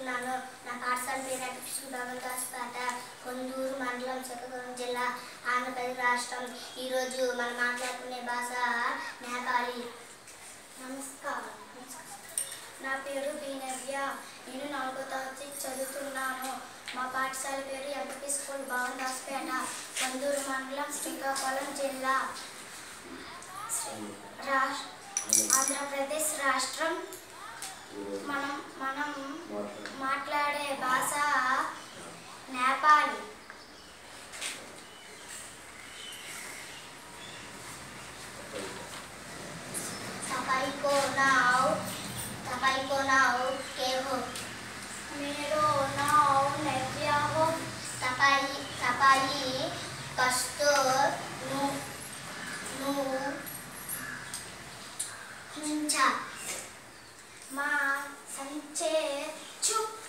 చదువుతున్నాను నా పాఠశాల పేరు అకృష్ణ భగవదాస్పేట కొందూరు మండలం శ్రీకాకుళం జిల్లా ఆంధ్రప్రదేశ్ రాష్ట్రం ఈరోజు మనం మాట్లాడుకునే భాష నేపాలి నమస్కారం నా పేరు బీనవ్య నేను నాలుగో తరగతి చదువుతున్నాను మా పాఠశాల పేరు ఎంపీ స్కూల్ భవన్ దాస్పేట కొందూరు మండలం శ్రీకాకుళం జిల్లా రాష్ట్ర ఆంధ్రప్రదేశ్ రాష్ట్రం మనం మనం మాట్లాడే భాష నేపాలి सफाई को नाव सफाई को नाव के हो मेरो नाव नव्या हो सफाई सफाई कस्तूर नु नु हुंचा మా సంచే చుప్